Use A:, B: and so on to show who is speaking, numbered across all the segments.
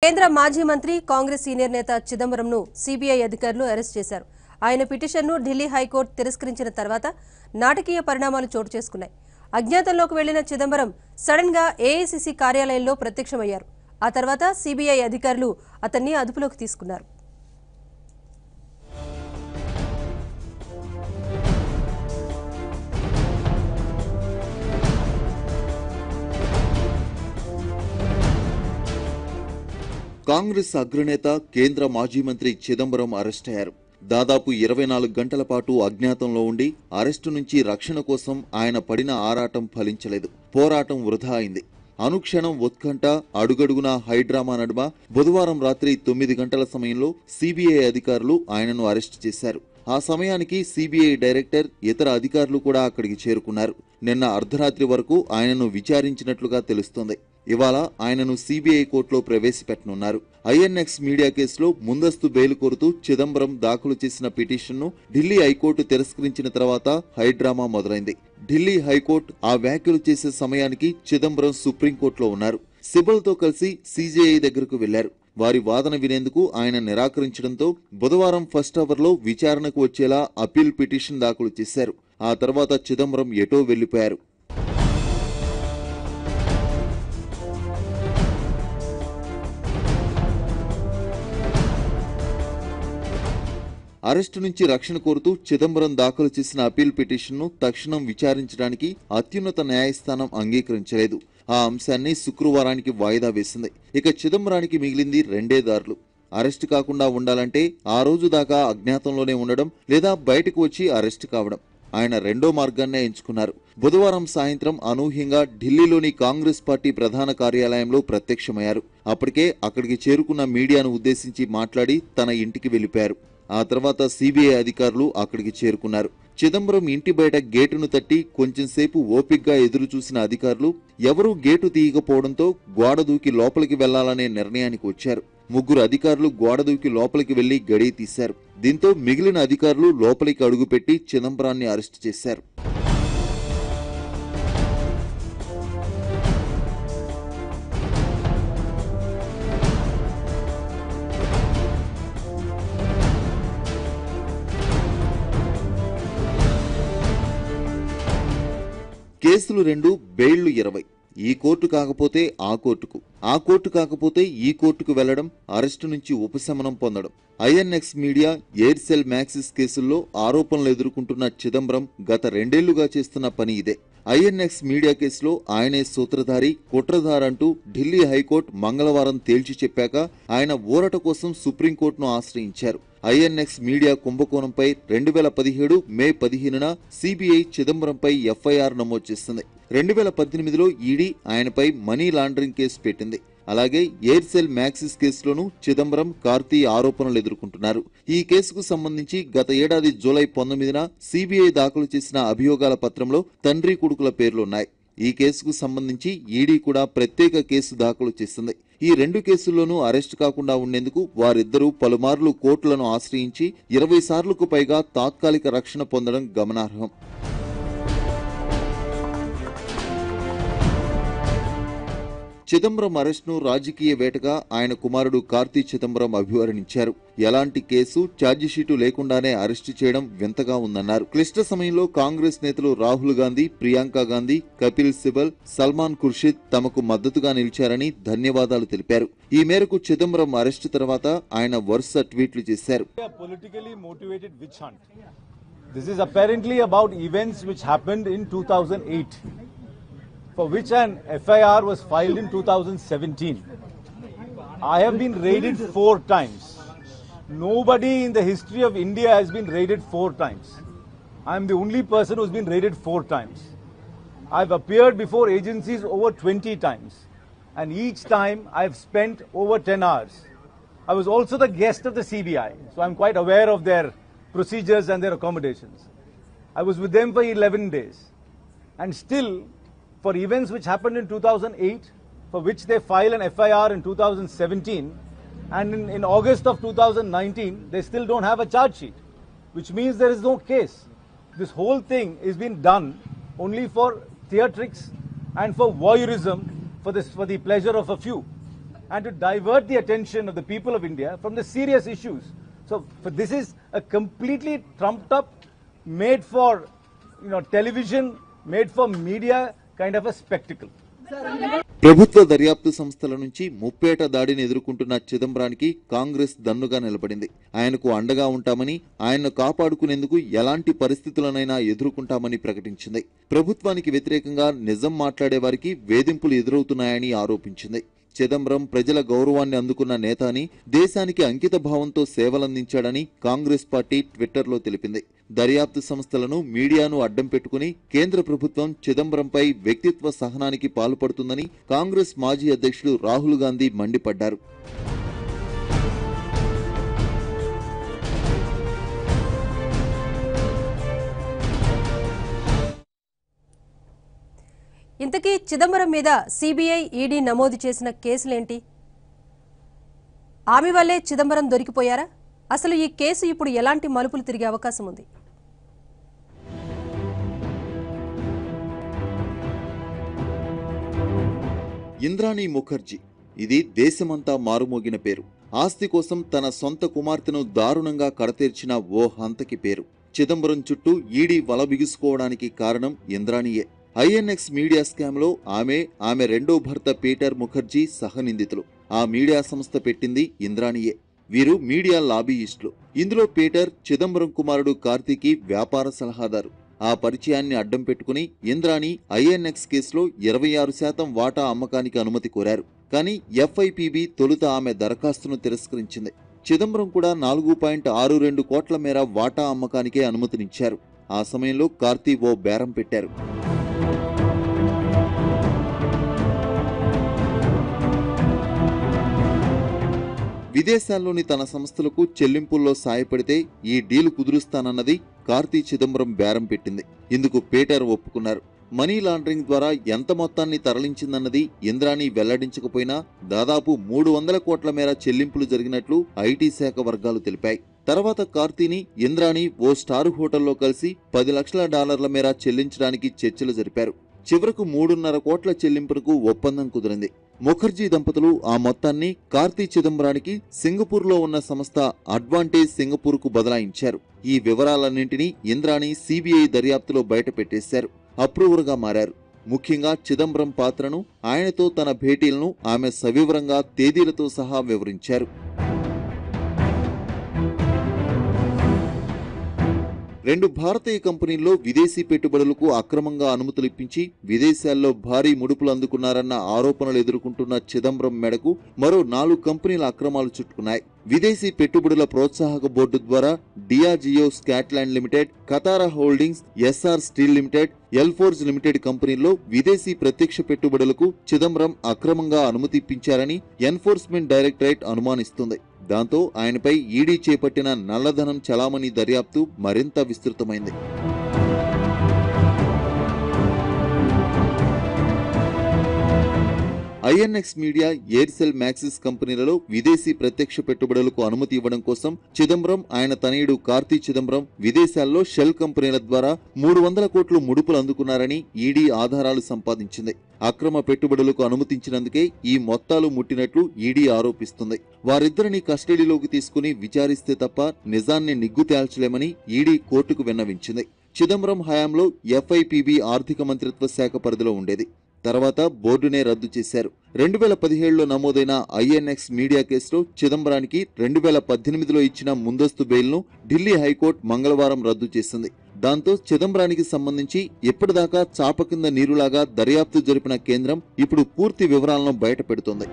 A: కేంద్ర మాజీ మంత్రి కాంగ్రెస్ సీనియర్ నేత చిదంబరంను సీబీఐ అధికారులు అరెస్ట్ చేశారు ఆయన పిటిషన్ను ఢిల్లీ హైకోర్టు తిరస్కరించిన తర్వాత నాటకీయ పరిణామాలు చోటు చేసుకున్నాయి అజ్ఞాతంలోకి వెళ్లిన చిదంబరం సడన్ గా ఏఐసీసీ కార్యాలయంలో ప్రత్యక్షమయ్యారు ఆ తర్వాత సీబీఐ అధికారులు అతన్ని అదుపులోకి తీసుకున్నారు
B: కాంగ్రెస్ అగ్రనేత కేంద్ర మాజీ మంత్రి చిదంబరం అరెస్ట్ అయ్యారు దాదాపు ఇరవై నాలుగు గంటల పాటు అజ్ఞాతంలో ఉండి అరెస్టు నుంచి రక్షణ కోసం ఆయన పడిన ఆరాటం ఫలించలేదు పోరాటం వృధా అయింది అనుక్షణం ఉత్కంఠ అడుగడుగునా హైడ్రామా నడుమ బుధవారం రాత్రి తొమ్మిది గంటల సమయంలో సిబిఐ అధికారులు ఆయనను అరెస్ట్ చేశారు ఆ సమయానికి సిబిఐ డైరెక్టర్ ఇతర అధికారులు కూడా అక్కడికి చేరుకున్నారు నిన్న అర్ధరాత్రి వరకు ఆయనను విచారించినట్లుగా తెలుస్తోంది ఇవాళ ఆయనను సిబిఐ కోర్టులో ప్రవేశపెట్టనున్నారు ఐఎన్ఎక్స్ మీడియా కేసులో ముందస్తు బెయిల్ కోరుతూ చిదంబరం దాఖలు చేసిన పిటిషన్ను ఢిల్లీ హైకోర్టు తిరస్కరించిన తర్వాత హైడ్రామా మొదలైంది ఢిల్లీ హైకోర్టు ఆ వ్యాఖ్యలు చేసే సమయానికి చిదంబరం సుప్రీంకోర్టులో ఉన్నారు సిబల్తో కలిసి సీజేఐ దగ్గరకు వెళ్లారు వారి వాదన వినేందుకు ఆయన నిరాకరించడంతో బుధవారం ఫస్ట్ అవర్లో విచారణకు వచ్చేలా అప్పీల్ పిటిషన్ దాఖలు చేశారు ఆ తర్వాత చిదంబరం ఎటో వెళ్లిపోయారు అరెస్టు నుంచి రక్షణ కోరుతూ చిదంబరం దాఖలు చేసిన అప్పీల్ పిటిషన్ను తక్షణం విచారించడానికి అత్యున్నత న్యాయస్థానం అంగీకరించలేదు ఆ అంశాన్ని శుక్రవారానికి వాయిదా వేసింది ఇక చిదంబరానికి మిగిలింది రెండే దారులు అరెస్టు కాకుండా ఉండాలంటే ఆ రోజు దాకా అజ్ఞాతంలోనే ఉండడం లేదా బయటకు వచ్చి అరెస్టు కావడం ఆయన రెండో మార్గాన్నే ఎంచుకున్నారు బుధవారం సాయంత్రం అనూహ్యంగా ఢిల్లీలోని కాంగ్రెస్ పార్టీ ప్రధాన కార్యాలయంలో ప్రత్యక్షమయ్యారు అప్పటికే అక్కడికి చేరుకున్న మీడియాను ఉద్దేశించి మాట్లాడి తన ఇంటికి వెళ్లిపోయారు ఆ తర్వాత సిబిఐ అధికారులు అక్కడికి చేరుకున్నారు చిదంబరం ఇంటి బయట గేటును తట్టి కొంచెంసేపు ఓపిగ్గా ఎదురు చూసిన అధికారులు ఎవరూ గేటు తీయకపోవడంతో గోడ దూకి లోపలికి వెళ్లాలనే నిర్ణయానికి వచ్చారు ముగ్గురు అధికారులు గోడ దూకి లోపలికి వెళ్లి గడియ తీశారు దీంతో మిగిలిన అధికారులు లోపలికి అడుగుపెట్టి చిదంబరాన్ని అరెస్టు చేశారు కేసులు రెండు బెయిళ్లు ఇరవై ఈ కోర్టు కాకపోతే ఆ కోర్టుకు ఆ కోర్టు కాకపోతే ఈ కోర్టుకు వెళ్లడం అరెస్టు నుంచి ఉపశమనం పొందడం ఐఎన్ఎక్స్ మీడియా ఎయిర్సెల్ మ్యాక్సిస్ కేసుల్లో ఆరోపణలు ఎదుర్కొంటున్న చిదంబరం గత రెండేళ్లుగా చేస్తున్న పని ఇదే ఐఎన్ఎక్స్ మీడియా కేసులో ఆయనే సూత్రధారి కుట్రధారంటూ ఢిల్లీ హైకోర్టు మంగళవారం తేల్చి చెప్పాక ఆయన ఊరట కోసం సుప్రీంకోర్టును ఆశ్రయించారు ఐఎన్ఎక్స్ మీడియా కుంభకోణంపై రెండు వేల పదిహేడు మే పదిహేనున సిబిఐ చిదంబరంపై ఎఫ్ఐఆర్ నమోదు చేసింది రెండు వేల పద్దెనిమిదిలో ఈడీ ఆయనపై మనీ లాండరింగ్ కేసు పెట్టింది అలాగే ఎయిర్సెల్ మ్యాక్సిస్ కేసులోనూ చిదంబరం కార్తీ ఆరోపణలు ఎదుర్కొంటున్నారు ఈ కేసుకు సంబంధించి గత ఏడాది జూలై పంతొమ్మిదిన సిబిఐ దాఖలు చేసిన అభియోగాల పత్రంలో తండ్రి కొడుకుల పేర్లున్నాయి ఈ కేసుకు సంబంధించి ఈడీ కూడా ప్రత్యేక కేసు దాఖలు చేసింది ఈ రెండు కేసుల్లోనూ అరెస్టు కాకుండా ఉండేందుకు వారిద్దరూ పలుమార్లు కోర్టులను ఆశ్రయించి ఇరవై సార్లకు పైగా తాత్కాలిక రక్షణ పొందడం గమనార్హం చిదంబరం అరెస్ట్ను రాజకీయ వేటగా ఆయన కుమారుడు కార్తీ చిదంబరం అభివర్ణించారు ఎలాంటి కేసు ఛార్జిషీటు లేకుండానే అరెస్టు చేయడం వింతగా ఉందన్నారు క్లిష్ట సమయంలో కాంగ్రెస్ నేతలు రాహుల్ గాంధీ ప్రియాంక గాంధీ కపిల్ సిబల్ సల్మాన్ ఖుర్షిద్ తమకు మద్దతుగా నిలిచారని ధన్యవాదాలు తెలిపారు ఈ మేరకు చిదంబరం అరెస్టు తర్వాత ఆయన వరుస ట్వీట్లు చేశారు
C: a politically motivated witch hunt. This is apparently about events which happened in 2008, for which an FIR was filed in 2017. I have been raided four times. Nobody in the history of India has been raided four times. I am the only person who's been raided four times. I've appeared before agencies over 20 times, and each time I've spent over 10 hours. I was also the guest of the CBI, so I'm quite aware of their procedures and their accommodations. I was with them for 11 days. And still, for events which happened in 2008, for which they filed an FIR in 2017, and in, in August of 2019, they still don't have a charge sheet, which means there is no case. This whole thing is being done only for theatrics and for voyeurism for, this, for the pleasure of a few. and to divert the attention of the people of India from the serious issues. So for this is a completely trumped up, made for you know television, made for media kind of a spectacle.
B: ప్రభుత్వ దర్యాప్తు సంస్థల నుంచి ముప్పేట దాడిని ఎదుర్కొంటున్న చిదంబరానికి కాంగ్రెస్ దన్నుగా నిలబడింది ఆయనకు అండగా ఉంటామని ఆయన్ను కాపాడుకునేందుకు ఎలాంటి పరిస్థితులనైనా ఎదుర్కొంటామని ప్రకటించింది ప్రభుత్వానికి వ్యతిరేకంగా నిజం మాట్లాడే వారికి వేధింపులు ఎదురవుతున్నాయని ఆరోపించింది చిదంబరం ప్రజల గౌరవాన్ని అందుకున్న నేత అని దేశానికి అంకిత భావంతో సేవలందించాడని కాంగ్రెస్ పార్టీ ట్విట్టర్లో తెలిపింది దర్యాప్తు సంస్థలను మీడియాను అడ్డం పెట్టుకుని కేంద్ర ప్రభుత్వం చిదంబరంపై వ్యక్తిత్వ సహనానికి పాల్పడుతుందని కాంగ్రెస్ మాజీ అధ్యక్షుడు రాహుల్ గాంధీ మండిపడ్డారు
A: ఇంతకీ చిదంబరం మీద సిబిఐ ఈడీ నమోదు చేసిన కేసులేంటి ఆమె వల్లే చిదంబరం దొరికిపోయారా అసలు ఈ కేసు ఇప్పుడు ఎలాంటి మలుపులు తిరిగే అవకాశం ఉంది
B: ఇంద్రాణి ముఖర్జీ ఇది దేశమంతా మారుమోగిన పేరు ఆస్తి కోసం తన సొంత కుమార్తెను దారుణంగా కడతీర్చిన ఓ హంతకి పేరు చిదంబరం చుట్టూ ఈడీ వల బిగుసుకోవడానికి కారణం ఇంద్రాణియే ఐఎన్ఎక్స్ మీడియా స్కామ్లో ఆమె ఆమె రెండో భర్త పీటర్ ముఖర్జీ సహనిందితులు ఆ మీడియా సంస్థ పెట్టింది ఇంద్రాణియే వీరు మీడియా లాబీయిస్టులు ఇందులో పీటర్ చిదంబరం కుమారుడు కార్తీకి వ్యాపార సలహాదారు ఆ పరిచయాన్ని అడ్డం పెట్టుకుని ఇంద్రాణి ఐఎన్ఎక్స్ కేసులో ఇరవై ఆరు శాతం వాటా అమ్మకానికి అనుమతి కోరారు కానీ ఎఫ్ఐపిబి తొలుత ఆమె దరఖాస్తును తిరస్కరించింది చిదంబరం కూడా నాలుగు పాయింట్ ఆరు రెండు కోట్ల మేర వాటా అమ్మకానికే అనుమతినిచ్చారు ఆ సమయంలో కార్తీ ఓ బేరం పెట్టారు విదేశాల్లోని తన సంస్థలకు చెల్లింపుల్లో సాయపడితే ఈ డీలు కుదురుస్తానన్నది కార్తీ చిదంబరం బేరం పెట్టింది ఇందుకు పీటర్ ఒప్పుకున్నారు మనీ లాండరింగ్ ద్వారా ఎంత మొత్తాన్ని తరలించిందన్నది ఇంద్రాణి వెల్లడించకపోయినా దాదాపు మూడు వందల కోట్ల మేర చెల్లింపులు జరిగినట్లు ఐటీ శాఖ వర్గాలు తెలిపాయి తర్వాత కార్తీని ఇంద్రాణి ఓ స్టార్ హోటల్లో కలిసి పది లక్షల డాలర్ల మేర చెల్లించడానికి చర్చలు జరిపారు చివరకు మూడున్నర కోట్ల చెల్లింపునకు ఒప్పందం కుదిరింది ముఖర్జీ దంపతులు ఆ మొత్తాన్ని కార్తీ చిదంబరానికి సింగపూర్లో ఉన్న సంస్థ అడ్వాంటేజ్ సింగపూర్కు బదలాయించారు ఈ వివరాలన్నింటినీ ఇంద్రాణి సిబిఐ దర్యాప్తులో బయటపెట్టేశారు అప్రూవర్గా మారారు ముఖ్యంగా చిదంబరం పాత్రను ఆయనతో తన భేటీలను ఆమె సవివరంగా తేదీలతో సహా వివరించారు రెండు భారతీయ కంపెనీల్లో విదేశీ పెట్టుబడులకు అక్రమంగా అనుమతులు ఇప్పించి విదేశాల్లో భారీ ముడుపులు అందుకున్నారన్న ఆరోపణలు ఎదుర్కొంటున్న చిదంబరం మెడకు మరో నాలుగు కంపెనీల అక్రమాలు చుట్టుకున్నాయి విదేశీ పెట్టుబడుల ప్రోత్సాహక బోర్డు ద్వారా Diageo Scotland limited Katara holdings Essar steel limited Elforge limited కంపెనీల్లో విదేశీ ప్రత్యక్ష పెట్టుబడులకు చిదంబరం అక్రమంగా అనుమతి ఇప్పించారని ఎన్ఫోర్స్మెంట్ డైరెక్టరేట్ అనుమానిస్తుంది దాంతో ఆయనపై ఈడీ చేపట్టిన నల్లధనం చలామణి దర్యాప్తు మరింత విస్తృతమైంది ఐఎన్ఎక్స్ మీడియా ఎయిర్సెల్ మ్యాక్సిస్ కంపెనీలలో విదేశీ ప్రత్యక్ష పెట్టుబడులకు అనుమతి ఇవ్వడం కోసం చిదంబరం ఆయన తనయుడు కార్తీ చిదంబరం విదేశాల్లో షెల్ కంపెనీల ద్వారా మూడు వందల కోట్లు ముడుపులు అందుకున్నారని ఈడీ ఆధారాలు సంపాదించింది అక్రమ పెట్టుబడులకు అనుమతించినందుకే ఈ మొత్తాలు ముట్టినట్లు ఈడీ ఆరోపిస్తుంది వారిద్దరిని కస్టడీలోకి తీసుకుని విచారిస్తే తప్ప నిజాన్ని నిగ్గు తేల్చలేమని ఈడీ కోర్టుకు విన్నవించింది చిదంబరం హయాంలో ఎఫ్ఐపిబి ఆర్థిక మంత్రిత్వ శాఖ పరిధిలో ఉండేది తర్వాత బోర్డునే రద్దు చేశారు రెండు వేల పదిహేడులో నమోదైన ఐఎన్ఎక్స్ మీడియా కేసులో చిదంబరానికి రెండు వేల పద్దెనిమిదిలో ఇచ్చిన ముందస్తు బెయిల్ను ఢిల్లీ హైకోర్టు మంగళవారం రద్దు చేసింది దాంతో చిదంబరానికి సంబంధించి ఇప్పటిదాకా చాప కింద నీరులాగా దర్యాప్తు జరిపిన కేంద్రం ఇప్పుడు పూర్తి వివరాలను బయటపెడుతోంది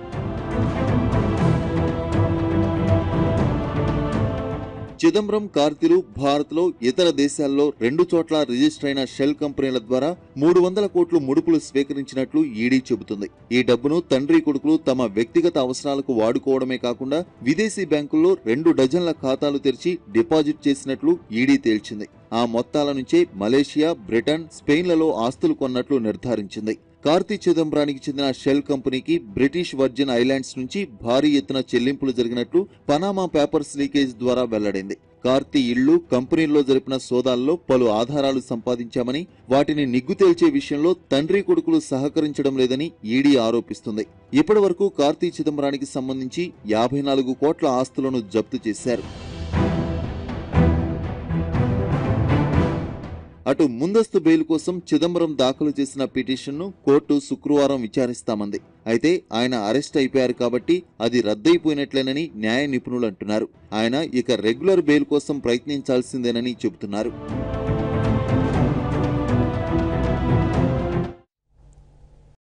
B: చిదంబరం కార్తీలు భారత్లో ఇతర దేశాల్లో రెండు చోట్ల రిజిస్టర్ అయిన షెల్ కంపెనీల ద్వారా మూడు వందల కోట్లు ముడుపులు స్వీకరించినట్లు ఈడీ చెబుతుంది ఈ డబ్బును తండ్రి కొడుకులు తమ వ్యక్తిగత అవసరాలకు వాడుకోవడమే కాకుండా విదేశీ బ్యాంకుల్లో రెండు డజన్ల ఖాతాలు తెరిచి డిపాజిట్ చేసినట్లు ఈడీ తేల్చింది ఆ మొత్తాల నుంచే మలేషియా బ్రిటన్ స్పెయిన్లలో ఆస్తులు కొన్నట్లు నిర్ధారించింది కార్తీ చిదంబరానికి చెందిన షెల్ కంపెనీకి బ్రిటిష్ వర్జిన్ ఐలాండ్స్ నుంచి భారీ ఎత్తున చెల్లింపులు జరిగినట్లు పనామా పేపర్స్ లీకేజ్ ద్వారా వెల్లడైంది కార్తీ ఇళ్లు కంపెనీల్లో జరిపిన సోదాల్లో పలు ఆధారాలు సంపాదించామని వాటిని నిగ్గు తేల్చే విషయంలో తండ్రి కొడుకులు సహకరించడం లేదని ఈడీ ఆరోపిస్తుంది ఇప్పటి వరకు కార్తీ చిదంబరానికి సంబంధించి యాభై నాలుగు కోట్ల ఆస్తులను జప్తు చేశారు అటు ముందస్తు బెయిల్ కోసం చిదంబరం దాఖలు చేసిన పిటిషన్ను కోర్టు శుక్రవారం విచారిస్తామంది అయితే ఆయన అరెస్ట్ అయిపోయారు కాబట్టి అది రద్దయిపోయినట్లేనని న్యాయ నిపుణులు అంటున్నారు ఆయన ఇక రెగ్యులర్ బెయిల్ కోసం ప్రయత్నించాల్సిందేనని చెబుతున్నారు